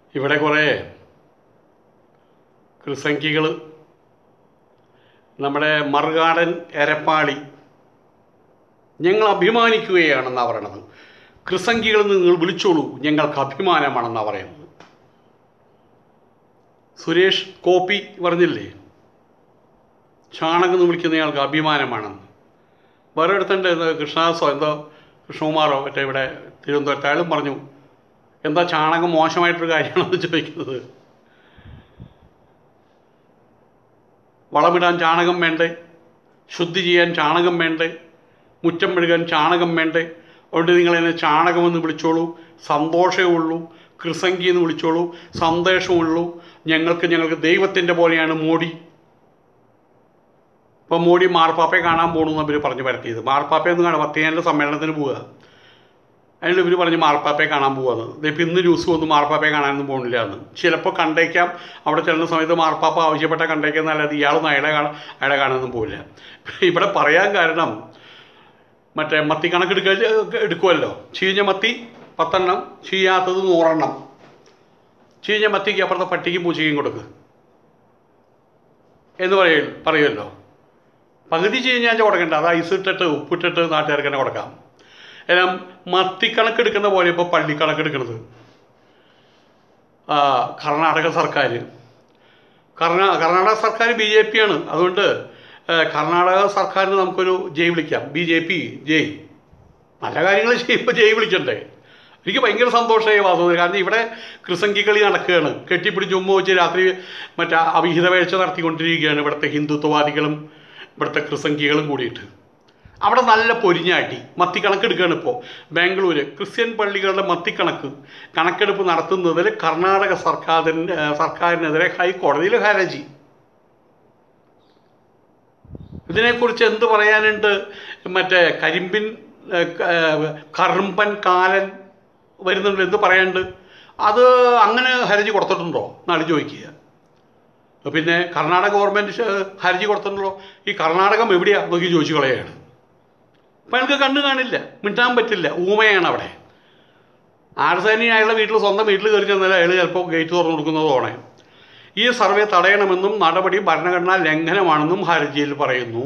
ഇവിടെ കുറേ ക്രിസംഖികൾ നമ്മുടെ മറുകാടൻ എരപ്പാളി ഞങ്ങൾ അഭിമാനിക്കുകയാണെന്നാണ് പറയണത് ക്രിസംഖികളിൽ നിന്ന് നിങ്ങൾ വിളിച്ചോളൂ ഞങ്ങൾക്ക് അഭിമാനമാണെന്നാണ് പറയുന്നത് സുരേഷ് കോപ്പി പറഞ്ഞില്ലേ ചാണകം എന്ന് വിളിക്കുന്നയാൾക്ക് അഭിമാനമാണെന്ന് വേറെ അടുത്തുണ്ട് ഇത് കൃഷ്ണദാസോ എന്തോ കൃഷ്ണകുമാറോ മറ്റേ ഇവിടെ തിരുവനന്തപുരത്ത് അയാളും പറഞ്ഞു എന്താ ചാണകം മോശമായിട്ടൊരു കാര്യമാണെന്ന് ചോദിക്കുന്നത് വളമിടാൻ ചാണകം വേണ്ടേ ശുദ്ധി ചെയ്യാൻ ചാണകം വേണ്ടേ മുറ്റം മെഴുകാൻ ചാണകം വേണ്ടേ അതുകൊണ്ട് നിങ്ങൾ എന്നെ ചാണകമെന്ന് വിളിച്ചോളൂ സന്തോഷമേ ഉള്ളൂ കൃസംഗി എന്ന് വിളിച്ചോളൂ സന്ദേശമുള്ളൂ ഞങ്ങൾക്ക് ഞങ്ങൾക്ക് ദൈവത്തിൻ്റെ പോലെയാണ് മോഡി ഇപ്പോൾ മോഡി മാർപ്പാപ്പയെ കാണാൻ പോകണമെന്ന് ഇവർ പറഞ്ഞു പരത്തിയത് മാർപ്പാപ്പയൊന്നും കാണാൻ പത്തിയാൻ്റെ സമ്മേളനത്തിന് പോവുക അതിൽ ഇവർ പറഞ്ഞ് മാർപ്പാപ്പയെ കാണാൻ പോവാന്ന് ഇതിപ്പോൾ ഇന്ന് ന്യൂസ് വന്നു മാർപ്പാപ്പയെ കാണാനൊന്നും പോകുന്നില്ല എന്ന് ചിലപ്പോൾ കണ്ടേക്കാം അവിടെ ചെല്ലുന്ന സമയത്ത് മാർപ്പാപ്പ ആവശ്യപ്പെട്ട കണ്ടേക്കാം എന്നല്ലാതെ ഇയാളൊന്നും അയാളെ കാണാൻ അയാളെ കാണാനൊന്നും പോവില്ല ഇവിടെ പറയാൻ കാരണം മറ്റേ മത്തി കണക്കെടുക്കുക എടുക്കുമല്ലോ ചീഞ്ഞ മത്തി പത്തെണ്ണം ചീയാത്തത് നൂറെണ്ണം ചീഞ്ഞ മത്തിക്ക് അപ്പുറത്തെ പട്ടിക്കും പൂച്ചയ്ക്കും കൊടുക്കുക എന്ന് പറയ പറയുമല്ലോ പകുതി ചീഞ്ഞാൽ കൊടുക്കണ്ട അത് ഐസ് ഇട്ടിട്ട് ഉപ്പിട്ടിട്ട് നാട്ടുകാർക്ക് തന്നെ കൊടുക്കാം എല്ലാം മത്തി കണക്കെടുക്കുന്ന പോലെ ഇപ്പോൾ പള്ളി കണക്കെടുക്കുന്നത് ആ, കർണാടക സർക്കാർ കർണാ കർണാടക സർക്കാർ ബി ജെ പി ആണ് അതുകൊണ്ട് ഏ, കർണാടക സർക്കാരിന് നമുക്കൊരു ജയ് വിളിക്കാം ബി ജെ പി ജയ് നല്ല കാര്യങ്ങൾ ചെയ്യുമ്പോൾ ജയ് വിളിക്കണ്ടേ എനിക്ക് ഭയങ്കര സന്തോഷമായി വാസവ കാരണം ഇവിടെ ക്രിസംഗി കളി നടക്കുകയാണ് കെട്ടിപ്പിടിച്ച് ഉമ്മ വെച്ച് രാത്രി മറ്റേ അവിഹിത വേഴ്ച നടത്തിക്കൊണ്ടിരിക്കുകയാണ് ഇവിടുത്തെ ഹിന്ദുത്വവാദികളും ഇവിടുത്തെ ക്രിസംഗികളും കൂടിയിട്ട് അവിടെ നല്ല പൊരിഞ്ഞാട്ടി മത്തിക്കണക്കെടുക്കുകയാണ് ഇപ്പോൾ ബാംഗ്ലൂര് ക്രിസ്ത്യൻ പള്ളികളുടെ മത്തിക്കണക്ക് കണക്കെടുപ്പ് നടത്തുന്നതിൽ കർണാടക സർക്കാരിൻ്റെ സർക്കാരിനെതിരെ ഹൈക്കോടതിയിൽ ഹർജി ഇതിനെക്കുറിച്ച് എന്ത് പറയാനുണ്ട് മറ്റേ കരിമ്പിൻ ഏഹ്, ക- ഏഹ്, കറുമ്പൻ കാലൻ വരുന്നുണ്ട് എന്ത് പറയാനുണ്ട് അത് അങ്ങനെ ഹർജി കൊടുത്തിട്ടുണ്ടോ എന്നാണ് ചോദിക്കുക പിന്നെ കർണാടക ഗവൺമെൻറ് ഷ- ഹർജി കൊടുത്തിട്ടുണ്ടല്ലോ ഈ കർണാടകം എവിടെയാ നോക്കി ചോദിച്ചു കളയാണ് അപ്പം അയാൾക്ക് കണ്ണ് കാണില്ല മിണ്ടാൻ പറ്റില്ല ഊമയാണ് അവിടെ ആർസാനി അയാളുടെ വീട്ടിൽ സ്വന്തം വീട്ടിൽ കയറി ചെന്നാൽ അയാൾ ചിലപ്പോൾ ഗേറ്റ് തുറന്നു കൊടുക്കുന്നതോണേ ഈ സർവേ തടയണമെന്നും നടപടി ഭരണഘടനാ ലംഘനമാണെന്നും ഹർജിയിൽ പറയുന്നു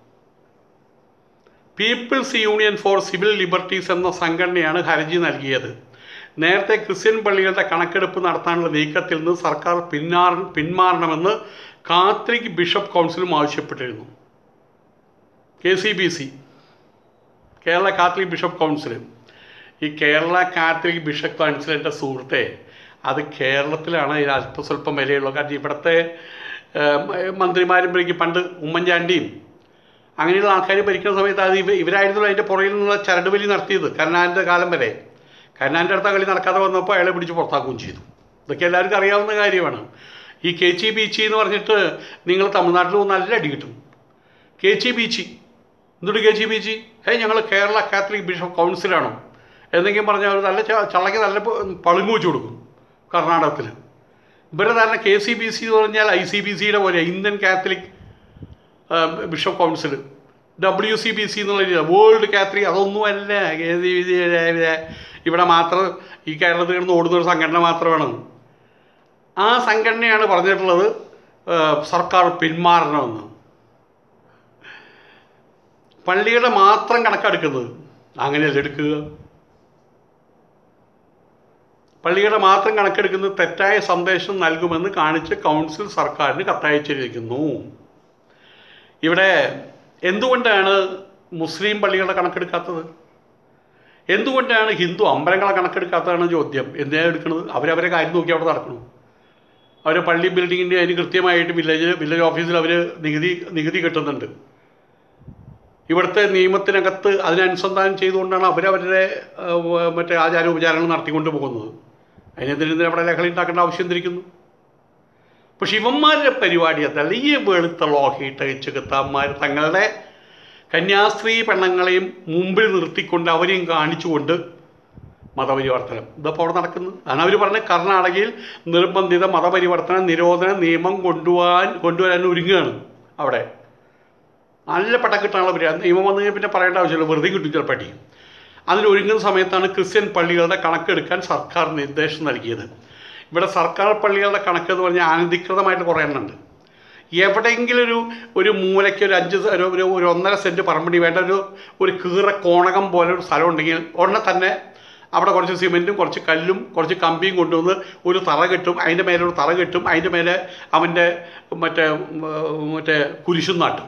people's union for civil liberties എന്ന സംഘടനയാണ് ഹർജി നൽകിയത് നേരത്തെ ക്രിസ്ത്യൻ പള്ളികളുടെ കണക്കെടുപ്പ് നടത്താനുള്ള നീക്കത്തിൽ നിന്ന് സർക്കാർ പിന്മാറ പിന്മാറണമെന്ന് കാത്തലിക് ബിഷപ്പ് കൗൺസിലും ആവശ്യപ്പെട്ടിരുന്നു K C B C Kerala Catholic bishop council ഈ കേരള കാത്തലിക് ബിഷപ്പ് കൗൺസിലിൻ്റെ സുഹൃത്തെ അത് കേരളത്തിലാണ് ഇതിന് അല്പം സ്വല്പം വിലയുള്ളത് കാരണം ഇവിടുത്തെ ഏഹ്, മന്ത്രിമാരും ഭരിക്കും പണ്ട് ഉമ്മൻചാണ്ടിയും അങ്ങനെയുള്ള ആൾക്കാർ ഭരിക്കുന്ന സമയത്ത് അത് ഇവ ഇവരായിരുന്നു അതിൻ്റെ പുറകിൽ നിന്നുള്ള ചരടുവലി നടത്തിയത് കരുണാൻ്റെ കാലം വരെ കരുണാൻ്റെ അടുത്ത കളി നടക്കാതെ വന്നപ്പോൾ അയാളെ പിടിച്ച് പുറത്താക്കുകയും ചെയ്തു ഇതൊക്കെ എല്ലാവർക്കും അറിയാവുന്ന കാര്യമാണ് ഈ കേച്ചി ബീച്ചി എന്ന് പറഞ്ഞിട്ട് നിങ്ങൾ തമിഴ്നാട്ടിൽ നല്ല അടി കിട്ടും കേച്ചി ബീച്ചി എന്തുകൊണ്ട് കേച്ചി ബീച്ചി ഹേ ഞങ്ങൾ കേരള കാത്തലിക് ബിഷപ്പ് കൗൺസിലാണോ എന്തെങ്കിലും പറഞ്ഞാൽ അവർ നല്ല ച- ചള്ളയ്ക്ക് നല്ല പ- പളുങ്ങ് വെച്ച് കൊടുക്കും കർണാടകത്തിൽ ഇവരുടെ തന്നെ കെ സി ബി സി എന്ന് പറഞ്ഞാൽ ഐ സി ബി സിയുടെ പോലെ ഇന്ത്യൻ കാത്തലിക് ആ, bishop council W C B C എന്നുള്ള രീതിയിൽ വേൾഡ് കാത്തലിക് അതൊന്നുമല്ല KCBC ഇവിടെ മാത്രം ഈ കേരളത്തിൽ കിടന്ന് ഓടുന്ന ഒരു സംഘടന മാത്രമാണ് ആ സംഘടനയാണ് പറഞ്ഞിട്ടുള്ളത് ആ, സർക്കാർ പിന്മാറണമെന്ന് പള്ളിയുടെ മാത്രം കണക്കെടുക്കുന്നത് അങ്ങനെയല്ല എടുക്കുക പള്ളിയുടെ മാത്രം കണക്കെടുക്കുന്നത് തെറ്റായ സന്ദേശം നൽകുമെന്ന് കാണിച്ച് കൗൺസിൽ സർക്കാരിന് കത്തയച്ചിരിക്കുന്നു ഇവിടെ എന്തുകൊണ്ടാണ് മുസ്ലിം പള്ളികളുടെ കണക്കെടുക്കാത്തത് എന്തുകൊണ്ടാണ് ഹിന്ദു അമ്പലങ്ങളെ കണക്കെടുക്കാത്തതാണ് ചോദ്യം എന്തിനാണ് എടുക്കുന്നത് അവരവരെ കാര്യം നോക്കി അവിടെ നടക്കണം അവർ പള്ളി ബിൽഡിങ്ങിൻ്റെ അതിന് കൃത്യമായിട്ട് വില്ലേജ് വില്ലേജ് ഓഫീസിൽ അവർ നികുതി നികുതി കിട്ടുന്നുണ്ട് ഇവിടുത്തെ നിയമത്തിനകത്ത് അതിനനുസന്ധാനം ചെയ്തുകൊണ്ടാണ് അവരവരുടെ ഏഹ്, മറ്റേ ആചാര ഉപചാരങ്ങൾ നടത്തിക്കൊണ്ട് പോകുന്നത് അതിനെന്തിനെ അവിടെ ലഹളി ഉണ്ടാക്കേണ്ട ആവശ്യം എന്തിരിക്കുന്നു പക്ഷെ ഇവന്മാരുടെ പരിപാടി അതല്ല ഈ വെളുത്ത ലോഹയിട്ട് ചെകുത്താന്മാർ തങ്ങളുടെ കന്യാസ്ത്രീ പെണ്ണുങ്ങളെയും മുമ്പിൽ നിർത്തിക്കൊണ്ട് അവരെയും കാണിച്ചുകൊണ്ട് മതപരിവർത്തനം ഇതപ്പോൾ അവിടെ നടക്കുന്നത് അതാണ് അവർ പറഞ്ഞത് കർണാടകയിൽ നിർബന്ധിത മതപരിവർത്തന നിരോധന നിയമം കൊണ്ടുപോകാൻ കൊണ്ടുവരാൻ ഒരുങ്ങുകയാണ് അവിടെ നല്ല പട്ടക്കിട്ടാണുള്ള പരിപാടി നിയമം വന്നു കഴിഞ്ഞാൽ പിന്നെ പറയേണ്ട ആവശ്യമില്ല വെറുതെ കിട്ടും ചിലപ്പടി അതിന് ഒരുങ്ങുന്ന സമയത്താണ് ക്രിസ്ത്യൻ പള്ളികളുടെ കണക്കെടുക്കാൻ സർക്കാർ നിർദ്ദേശം നൽകിയത് ഇവിടെ സർക്കാർ പള്ളികളുടെ കണക്ക് എന്ന് പറഞ്ഞാൽ അനധികൃതമായിട്ട് കുറേ എണ്ണം ഉണ്ട് എവിടെയെങ്കിലും ഒരു ഒരു മൂലയ്ക്ക് ഒരു അഞ്ച് സെ- ഒരു ഒരു ഒരു ഒന്നര സെൻറ്റ് പറമ്പടി വേണ്ട ഒരു ഒരു കീറ കോണകം പോലെ ഒരു സ്ഥലം ഉണ്ടെങ്കിൽ ഉടനെ തന്നെ അവിടെ കുറച്ച് സിമെൻറ്റും കുറച്ച് കല്ലും കുറച്ച് കമ്പിയും കൊണ്ടുവന്ന് ഒരു തറ കെട്ടും അതിൻ്റെ മേലെ ഒരു തറ കെട്ടും അതിൻ്റെ മേലെ അവൻ്റെ മറ്റേ ഉം, മറ്റേ കുരിശും നാട്ടും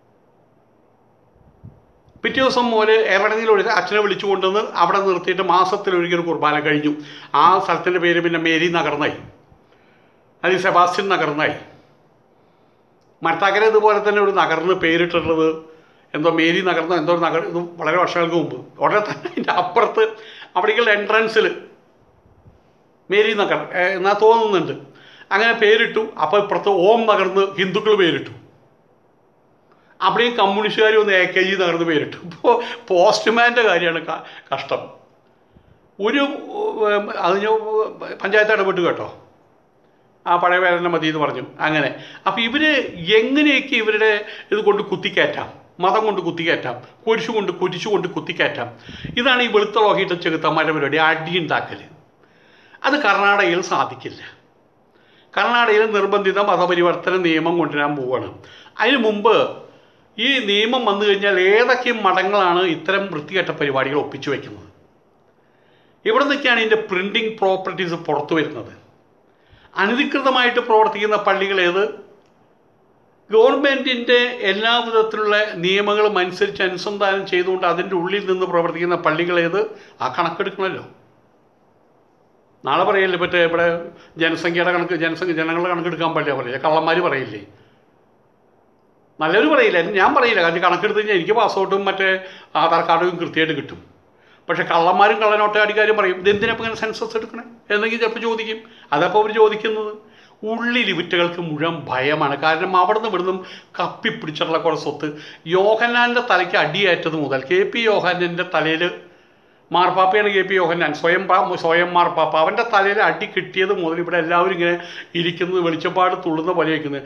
പിറ്റേ ദിവസം മുതൽ എവിടെയെങ്കിലും ഒരു അച്ഛനെ വിളിച്ചു കൊണ്ടുവന്ന് അവിടെ നിർത്തിയിട്ട് മാസത്തിലൊരിക്കൽ കുർബാന കഴിഞ്ഞു ആ സ്ഥലത്തിൻ്റെ പേര് പിന്നെ മേരി നഗർന്നായി അല്ലെങ്കിൽ സെബാസ്റ്റ്യൻ നഗർന്നായി മരത്താക്കര ഇതുപോലെ തന്നെ ഒരു നഗറിന് പേരിട്ടുള്ളത് എന്തോ മേരി നഗർന്നോ എന്തോ ഒരു നഗർ ഇത് വളരെ വർഷങ്ങൾക്ക് മുമ്പ് ഉടനെ തന്നെ അതിൻ്റെ അപ്പുറത്ത് അവിടേക്കുള്ള എൻട്രൻസിൽ മേരി നഗർ ഏഹ്, എന്നാ തോന്നുന്നുണ്ട് അങ്ങനെ പേരിട്ടു അപ്പോൾ ഇപ്പുറത്ത് ഓം നഗർന്ന് ഹിന്ദുക്കൾ പേരിട്ടു അവിടെയും കമ്മ്യൂണിസ്റ്റുകാർ ഒന്ന് എ കെ ജി നഗർന്ന് പേരിട്ടു ഇപ്പോൾ പോസ്റ്റ്മാൻ്റെ കാര്യമാണ് ക- കഷ്ടം ഒരു ഉം, അതിന് പഞ്ചായത്ത് ഇടപെട്ട് കേട്ടോ ആ പഴയ പേരനെ മതി എന്ന് പറഞ്ഞു അങ്ങനെ അപ്പോൾ ഇവർ എങ്ങനെയൊക്കെ ഇവരുടെ ഇത് കൊണ്ട് കുത്തിക്കയറ്റാം മതം കൊണ്ട് കുത്തിക്കയറ്റാം കുരിശു കൊണ്ട് കുരിശു കൊണ്ട് കുത്തിക്കയറ്റാം ഇതാണ് ഈ വെളുത്ത ലോഹിയിട്ട് ചെകുത്തന്മാരുടെ പരിപാടി അടിയുണ്ടാക്കൽ അത് കർണാടകയിൽ സാധിക്കില്ല കർണാടകയിൽ നിർബന്ധിത മതപരിവർത്തന നിയമം കൊണ്ടുവരാൻ പോവുകയാണ് അതിന് മുമ്പ് ഈ നിയമം വന്നു കഴിഞ്ഞാൽ ഏതൊക്കെ മഠങ്ങളാണ് ഇത്തരം വൃത്തികെട്ട പരിപാടികൾ ഒപ്പിച്ചു വയ്ക്കുന്നത് ഇവിടെ നിന്നൊക്കെയാണ് ഇതിൻ്റെ പ്രിൻറ്റിംഗ് പ്രോപ്പർട്ടീസ് പുറത്തു വരുന്നത് അനധികൃതമായിട്ട് പ്രവർത്തിക്കുന്ന പള്ളികൾ ഏത് ഗവൺമെൻറ്റിൻ്റെ എല്ലാ വിധത്തിലുള്ള നിയമങ്ങളും അനുസരിച്ച് അനുസന്ധാനം ചെയ്തുകൊണ്ട് അതിൻ്റെ ഉള്ളിൽ നിന്ന് പ്രവർത്തിക്കുന്ന പള്ളികൾ ഏത് ആ കണക്കെടുക്കണമല്ലോ നാളെ പറയല്ലേ മറ്റേ ഇവിടെ ജനസംഖ്യയുടെ കണക്ക് ജനസംഖ്യ ജനങ്ങളുടെ കണക്കെടുക്കാൻ പാടില്ല പറയില്ല കള്ളന്മാർ പറയില്ലേ നല്ലവർ പറയില്ല ഞാൻ പറയില്ല കാരണം കണക്കെടുത്ത് കഴിഞ്ഞാൽ എനിക്ക് പാസ്പോർട്ടും മറ്റേ ആധാർ കാർഡും കൃത്യമായിട്ട് കിട്ടും പക്ഷെ കള്ളന്മാരും കള്ളനോട്ടടിക്കാരും പറയും ഇതെന്തിനപ്പോൾ ഇങ്ങനെ സെൻസസ് എടുക്കണേ എന്നെങ്കിൽ ചിലപ്പോൾ ചോദിക്കും അതപ്പോൾ അവർ ചോദിക്കുന്നത് ഉള്ളിൽ വിറ്റകൾക്ക് മുഴുവൻ ഭയമാണ് കാരണം അവിടുന്ന് ഇവിടുന്നും കപ്പിപ്പിടിച്ചിട്ടുള്ള കുറേ സ്വത്ത് യോഹന്നാൻ്റെ തലയ്ക്ക് അടിയേറ്റത് മുതൽ കെ പി യോഹന്നാൻ്റെ തലയിൽ മാർപ്പാപ്പയാണ് കെ പി യോഹന്നാൻ സ്വയം പാ സ്വയം മാർപ്പാപ്പ അവൻ്റെ തലയിൽ അടി കിട്ടിയത് മുതൽ ഇവിടെ എല്ലാവരും ഇങ്ങനെ ഇരിക്കുന്നത് വെളിച്ചപ്പാട് തുള്ളുന്ന പോലെ ഇരിക്കുന്നത്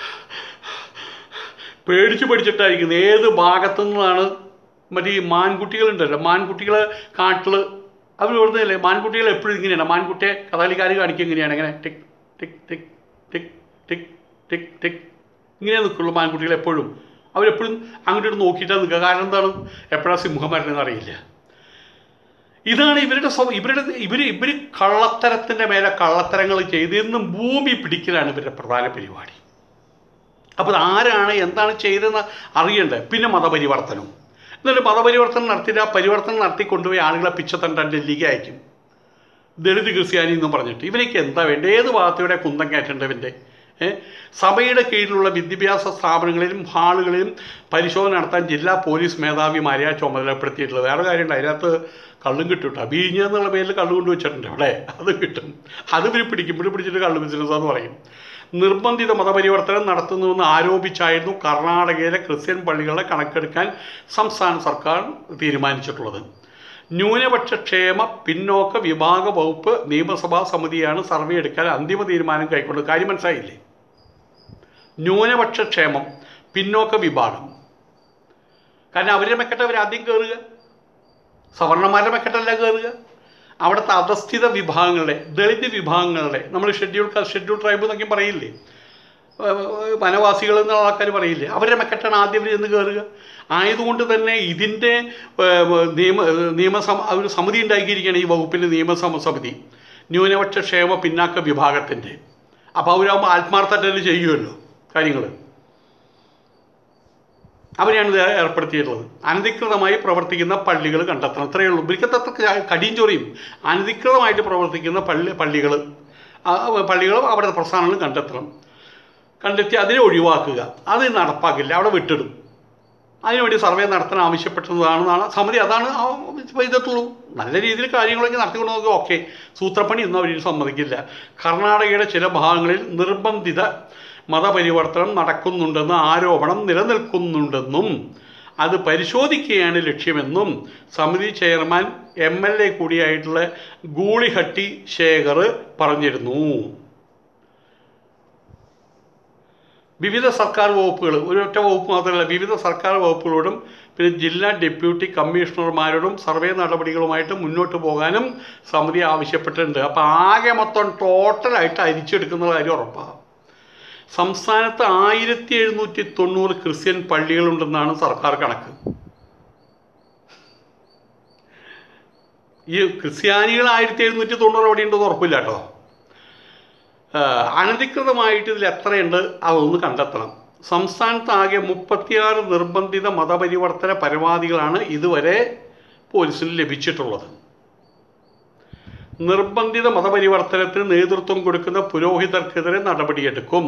പേടിച്ച് പേടിച്ചിട്ടായിരിക്കുന്നത് ഏത് ഭാഗത്തു നിന്നാണ് മറ്റേ ഈ മാൻകുട്ടികളുണ്ടല്ലോ മാൻകുട്ടികൾ കാട്ടിൽ അവർ ഇവിടുന്നല്ലേ മാൻകുട്ടികൾ എപ്പോഴും ഇങ്ങനെയാണ് മാൻകുട്ടിയെ കഥാലിക്കാർ കാണിക്കുക ഇങ്ങനെയാണ് ഇങ്ങനെ ടിക് ടിക് ടിക് ടിക് ടിക് ടിക് ടിക് ഇങ്ങനെ നിൽക്കുള്ളൂ മാൻകുട്ടികൾ എപ്പോഴും അവരെപ്പോഴും അങ്ങോട്ട് നോക്കിയിട്ടാണ് നിൽക്കുക കാരണം എന്താണ് എപ്പോഴാണ് സിംഹം വരണമെന്ന് അറിയില്ല ഇതാണ് ഇവരുടെ സ്വ- ഇവരുടെ ഇവർ ഇവർ കള്ളത്തരത്തിൻ്റെ മേലെ കള്ളത്തരങ്ങൾ ചെയ്ത് ഇന്നും ഭൂമി പിടിക്കലാണ് ഇവരുടെ പ്രധാന പരിപാടി അപ്പോൾ ആരാണ് എന്താണ് ചെയ്തതെന്ന് അറിയണ്ടേ പിന്നെ മതപരിവർത്തനം എന്നിട്ട് മതപരിവർത്തനം നടത്തിയിട്ട് ആ പരിവർത്തനം നടത്തി കൊണ്ടുപോയി ആളുകളെ പിച്ചത്തണ്ടാൻ ഡൽഹിക്ക് അയക്കും ദളിത് ക്രിസ്ത്യാനി എന്നും പറഞ്ഞിട്ട് ഇവനൊക്കെ എന്താ വേണ്ടത് ഏത് ഭാഗത്തൂടെ കുന്തം കയറ്റേണ്ടവൻ്റെ ഏഹ് സഭയുടെ കീഴിലുള്ള വിദ്യാഭ്യാസ സ്ഥാപനങ്ങളിലും ഹാളുകളിലും പരിശോധന നടത്താൻ ജില്ലാ പോലീസ് മേധാവിമാരെയാണ് ചുമതലപ്പെടുത്തിയിട്ടുള്ളത് വേറെ കാര്യമുണ്ട് അതിനകത്ത് കള്ളും കിട്ടും കേട്ടോ ബീഞ്ഞ എന്നുള്ള പേരിൽ കള്ളു കൊണ്ട് വെച്ചിട്ടുണ്ട് അവിടെ അത് കിട്ടും അത് ഇവർ പിടിക്കും ഇവർ പിടിച്ചിട്ട് കള്ളു ബിസിനസ്സാന്ന് പറയും നിർബന്ധിത മതപരിവർത്തനം നടത്തുന്നുവെന്ന് ആരോപിച്ചായിരുന്നു കർണാടകയിലെ ക്രിസ്ത്യൻ പള്ളികളെ കണക്കെടുക്കാൻ സംസ്ഥാന സർക്കാർ തീരുമാനിച്ചിട്ടുള്ളത് ന്യൂനപക്ഷ ക്ഷേമ പിന്നോക്ക വിഭാഗ വകുപ്പ് നിയമസഭാ സമിതിയാണ് സർവേ എടുക്കാൻ അന്തിമ തീരുമാനം കൈക്കൊണ്ടത് കാര്യം മനസ്സിലായില്ലേ ന്യൂനപക്ഷ ക്ഷേമം പിന്നോക്ക വിഭാഗം കാരണം അവരുടെ മെക്കെട്ട് അവർ ആദ്യം കയറുക സവർണന്മാരുടെ മെക്കെട്ടല്ല കയറുക അവിടുത്തെ അധസ്ഥിത വിഭാഗങ്ങളുടെ ദളിത് വിഭാഗങ്ങളുടെ നമ്മൾ ഷെഡ്യൂൾ കാസ്റ്റ് ഷെഡ്യൂൾ ട്രൈബ് എന്നൊക്കെ പറയില്ലേ ഏഹ് വനവാസികൾ എന്നുള്ള ആൾക്കാർ പറയില്ലേ അവരുടെ മെക്കെട്ടാണ് ആദ്യം ഇവർ ചെന്ന് കയറുക ആയതുകൊണ്ട് തന്നെ ഇതിൻ്റെ ഏഹ്, നിയമ നിയമസഭ ഒരു സമിതി ഉണ്ടാക്കിയിരിക്കുകയാണ് ഈ വകുപ്പിൻ്റെ നിയമസഭ സമിതി ന്യൂനപക്ഷ ക്ഷേമ പിന്നാക്ക വിഭാഗത്തിൻ്റെ അപ്പോൾ അവരാകുമ്പോൾ ആത്മാർത്ഥമായിട്ട് ചെയ്യുമല്ലോ കാര്യങ്ങൾ അവരെയാണ് ഇത് ഏർപ്പെടുത്തിയിട്ടുള്ളത് അനധികൃതമായി പ്രവർത്തിക്കുന്ന പള്ളികൾ കണ്ടെത്തണം അത്രയേ ഉള്ളൂ ഇവർക്കത്ര കടിയും ചൊറിയും അനധികൃതമായിട്ട് പ്രവർത്തിക്കുന്ന പള്ളി പള്ളികൾ പള്ളികളും അവിടുത്തെ പ്രസ്ഥാനങ്ങൾ കണ്ടെത്തണം കണ്ടെത്തി അതിനെ ഒഴിവാക്കുക അത് നടപ്പാക്കില്ല അവിടെ വിട്ടിടും അതിനുവേണ്ടി സർവേ നടത്താൻ ആവശ്യപ്പെട്ടതാണ് സമിതി അതാണ് ആ ചെയ്തിട്ടുള്ളൂ നല്ല രീതിയിൽ കാര്യങ്ങളൊക്കെ നടത്തിക്കൊണ്ട് നോക്കുക ഓക്കെ സൂത്രപ്പണി ഒന്നും അവർ സമ്മതിക്കില്ല കർണാടകയുടെ ചില ഭാഗങ്ങളിൽ നിർബന്ധിത മതപരിവർത്തനം നടക്കുന്നുണ്ടെന്ന് ആരോപണം നിലനിൽക്കുന്നുണ്ടെന്നും അത് പരിശോധിക്കുകയാണ് ലക്ഷ്യമെന്നും സമിതി ചെയർമാൻ എം എൽ എ കൂടിയായിട്ടുള്ള ഗൂളിഹട്ടി ശേഖർ പറഞ്ഞിരുന്നു വിവിധ സർക്കാർ വകുപ്പുകൾ ഒരൊറ്റ വകുപ്പ് മാത്രമല്ല വിവിധ സർക്കാർ വകുപ്പുകളോടും പിന്നെ ജില്ലാ ഡെപ്യൂട്ടി കമ്മീഷണർമാരോടും സർവേ നടപടികളുമായിട്ട് മുന്നോട്ട് പോകാനും സമിതി ആവശ്യപ്പെട്ടിട്ടുണ്ട് അപ്പോൾ ആകെ മൊത്തം ടോട്ടലായിട്ട് അരിച്ചെടുക്കുന്ന കാര്യം ഉറപ്പാണ് സംസ്ഥാനത്ത് ആയിരത്തി എഴുന്നൂറ്റി തൊണ്ണൂറ് ക്രിസ്ത്യൻ പള്ളികളുണ്ടെന്നാണ് സർക്കാർ കണക്ക് ഈ ക്രിസ്ത്യാനികൾ ആയിരത്തി എഴുന്നൂറ്റി തൊണ്ണൂറ് അവിടെ ഉണ്ടെന്ന് ഉറപ്പില്ല കേട്ടോ ആഹ് അനധികൃതമായിട്ട് ഇതിൽ എത്രയുണ്ട് അതൊന്ന് കണ്ടെത്തണം സംസ്ഥാനത്ത് ആകെ മുപ്പത്തിയാറ് നിർബന്ധിത മതപരിവർത്തന പരമാവധികളാണ് ഇതുവരെ പോലീസിന് ലഭിച്ചിട്ടുള്ളത് നിർബന്ധിത മതപരിവർത്തനത്തിന് നേതൃത്വം കൊടുക്കുന്ന പുരോഹിതർക്കെതിരെ നടപടിയെടുക്കും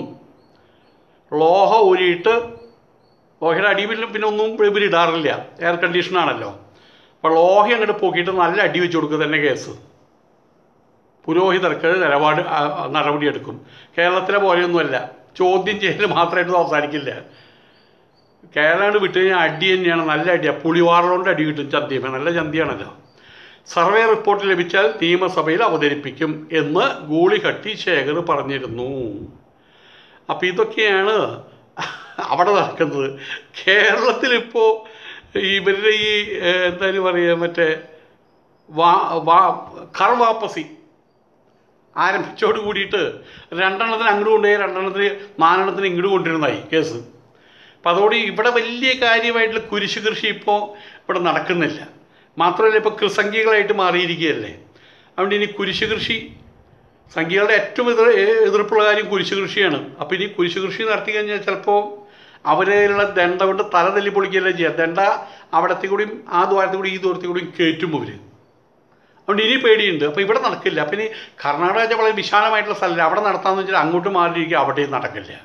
ലോഹ ഊരിയിട്ട് ലോഹയുടെ അടിവിലും പിന്നെ ഒന്നും ഇവരിടാറില്ല എയർ കണ്ടീഷനാണല്ലോ അപ്പോൾ ലോഹ അങ്ങോട്ട് പോക്കിയിട്ട് നല്ല അടി വെച്ച് കൊടുക്കുക തന്നെ കേസ് പുരോഹിതർക്ക് നിലപാട് ആ, ആ, നടപടിയെടുക്കും കേരളത്തിലെ പോലെയൊന്നുമല്ല ചോദ്യം ചെയ്യൽ മാത്രമായിട്ട് അവസാനിക്കില്ല കേരളമാണ് വിട്ട് കഴിഞ്ഞാൽ അടി തന്നെയാണ് നല്ല അടിയാണ് പുളിവാറുകൊണ്ട് അടി കിട്ടും ചന്തിയമേ നല്ല ചന്തിയാണല്ലോ സർവേ റിപ്പോർട്ട് ലഭിച്ചാൽ നിയമസഭയിൽ അവതരിപ്പിക്കും എന്ന് ഗൂളിഹട്ടി ശേഖർ പറഞ്ഞിരുന്നു അപ്പോൾ ഇതൊക്കെയാണ് അവിടെ നടക്കുന്നത് കേരളത്തിലിപ്പോൾ ഇവരുടെ ഈ ഏഹ്, എന്തായാലും പറയുക മറ്റേ വാ വാ കർവാപ്പസി ആരംഭിച്ചോട് കൂടിയിട്ട് രണ്ടെണ്ണത്തിന് അങ്ങോട്ട് കൊണ്ടുപോയി രണ്ടെണ്ണത്തിന് നാലെണ്ണത്തിന് ഇങ്ങോട്ട് കൊണ്ടിരുന്നായി കേസ് അപ്പം അതോടെ ഇവിടെ വലിയ കാര്യമായിട്ടുള്ള കുരിശ് കൃഷി ഇപ്പോൾ ഇവിടെ നടക്കുന്നില്ല മാത്രമല്ല ഇപ്പോൾ കൃസംഖികളായിട്ട് മാറിയിരിക്കുകയല്ലേ അതുകൊണ്ട് ഇനി കുരിശ് കൃഷി സംഖ്യകളുടെ ഏറ്റവും എതിർ എതിർപ്പുള്ള കാര്യം കുരിശ് കൃഷിയാണ് അപ്പോൾ ഇനി കുരിശ് കൃഷി നടത്തി കഴിഞ്ഞാൽ ചിലപ്പോൾ അവരെയുള്ള ദണ്ട കൊണ്ട് തല തല്ലി പൊളിക്കുകയല്ലേ ചെയ്യുക ദണ്ട അവിടത്തെ കൂടിയും ആ ദ്വാരത്തിൽ കൂടി ഈ ദൂരത്തിൽ കൂടിയും കയറ്റും അവർ അതുകൊണ്ട് ഇനി പേടിയുണ്ട് അപ്പോൾ ഇവിടെ നടക്കില്ല അപ്പം ഇനി കർണാടക വെച്ചാൽ വളരെ വിശാലമായിട്ടുള്ള സ്ഥലമില്ല അവിടെ നടത്താമെന്ന് വെച്ചാൽ അങ്ങോട്ട് മാറിയിരിക്കുക അവിടെയും നടക്കില്ല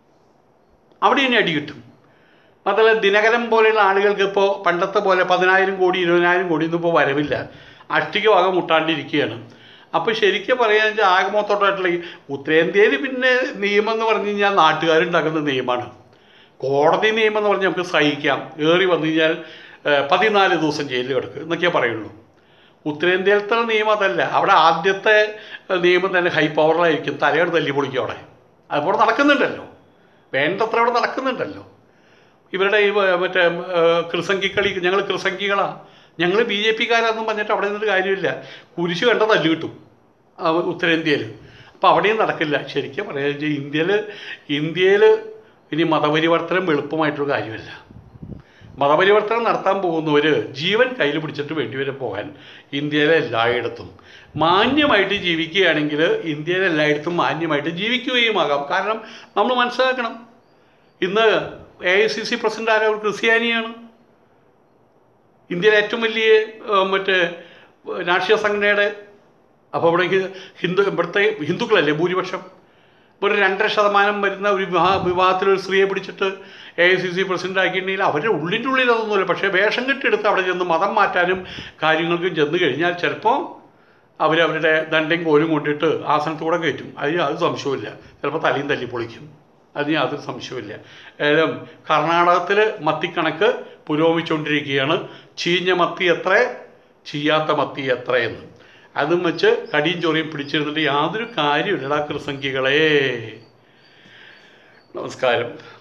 അവിടെ ഇനി അടി കിട്ടും മാത്രമല്ല ദിനകരൻ പോലെയുള്ള ആളുകൾക്ക് ഇപ്പോൾ പണ്ടത്തെ പോലെ പതിനായിരം കോടി ഇരുപതിനായിരം കോടി ഒന്നും ഇപ്പോൾ വരവില്ല അഷ്ടിക വക മുട്ടാണ്ടിരിക്കുകയാണ് അപ്പോൾ ശരിക്കും പറയാന്ന് വെച്ചാൽ ആകെ മൊത്തമായിട്ടുള്ള ഈ ഉത്തരേന്ത്യയിൽ പിന്നെ നിയമം എന്ന് പറഞ്ഞു കഴിഞ്ഞാൽ നാട്ടുകാരുണ്ടാക്കുന്ന നിയമമാണ് കോടതി നിയമം എന്ന് പറഞ്ഞാൽ നമുക്ക് സഹിക്കാം ഏറി വന്നു കഴിഞ്ഞാൽ ഏഹ്, പതിനാല് ദിവസം ജയിലിൽ കിടക്കും എന്നൊക്കെയേ പറയുള്ളൂ ഉത്തരേന്ത്യയിലത്തെ നിയമം അതല്ല അവിടെ ആദ്യത്തെ ഏഹ്, നിയമം തന്നെ ഹൈ പവറിലായിരിക്കും തലയോട് തല്ലി പൊളിക്കും അവിടെ അതിപ്പോൾ നടക്കുന്നുണ്ടല്ലോ വേണ്ടത്ര അവിടെ നടക്കുന്നുണ്ടല്ലോ ഇവരുടെ ഈ ഏഹ്, മറ്റേ ഏഹ്, കൃസംഗിക്കളി ഞങ്ങൾ കൃസംഗികളാണ് ഞങ്ങൾ ബി ജെ പിക്കാരാന്നും പറഞ്ഞിട്ട് അവിടെ നിന്നൊരു കാര്യമില്ല കുരിശ് കണ്ട തല്ലു കിട്ടും ആ, ഉത്തരേന്ത്യയിൽ അപ്പോൾ അവിടെയും നടക്കില്ല ശരിക്കും പറയാം ഇന്ത്യയിൽ ഇന്ത്യയിൽ ഇനി മതപരിവർത്തനം എളുപ്പമായിട്ടൊരു കാര്യമല്ല മതപരിവർത്തനം നടത്താൻ പോകുന്നവർ ജീവൻ കയ്യിൽ പിടിച്ചിട്ട് വേണ്ടിവരെ പോകാൻ ഇന്ത്യയിലെ എല്ലായിടത്തും മാന്യമായിട്ട് ജീവിക്കുകയാണെങ്കിൽ ഇന്ത്യയിലെ എല്ലായിടത്തും മാന്യമായിട്ട് ജീവിക്കുകയുമാകാം കാരണം നമ്മൾ മനസ്സിലാക്കണം ഇന്ന് A I C C president ആരാ ഒരു ക്രിസ്ത്യാനിയാണ് ഇന്ത്യയിലെ ഏറ്റവും വലിയ ഏഹ്, മറ്റേ ഏഹ്, രാഷ്ട്രീയ സംഘടനയുടെ അപ്പോൾ ഇവിടെ ഹി- ഹിന്ദു ഇവിടുത്തെ ഹിന്ദുക്കളല്ലേ ഭൂരിപക്ഷം ഒരു രണ്ടര ശതമാനം വരുന്ന ഒരു വിവാഹ വിവാഹത്തിൽ ഒരു സ്ത്രീയെ പിടിച്ചിട്ട് A I C C president ആക്കിയിട്ടുണ്ടെങ്കിൽ അവരുടെ ഉള്ളിൻ്റെ ഉള്ളിൽ അതൊന്നുമില്ല പക്ഷേ വേഷം കെട്ടിയെടുത്ത് അവിടെ ചെന്ന് മതം മാറ്റാനും കാര്യങ്ങൾക്കും ചെന്ന് കഴിഞ്ഞാൽ ചിലപ്പോൾ അവരവരുടെ ദണ്ടയും കോലും കൊണ്ടിട്ട് ആസനത്തൂടെ കയറ്റും അതിന് അത് സംശയമില്ല ചിലപ്പോൾ തലയും തല്ലി പൊളിക്കും അതിന് യാതൊരു സംശയമില്ല ഏതായാലും കർണാടകത്തിൽ മത്തിക്കണക്ക് പുരോഗമിച്ചുകൊണ്ടിരിക്കുകയാണ് ചീഞ്ഞ മത്തി എത്ര ചീയാത്ത മത്തി എത്രയെന്ന് അതും വെച്ച് കടിയും ചൊറിയും പിടിച്ചിരുന്നിട്ട് യാതൊരു കാര്യമില്ലടാ കൃസംഖികളെ നമസ്കാരം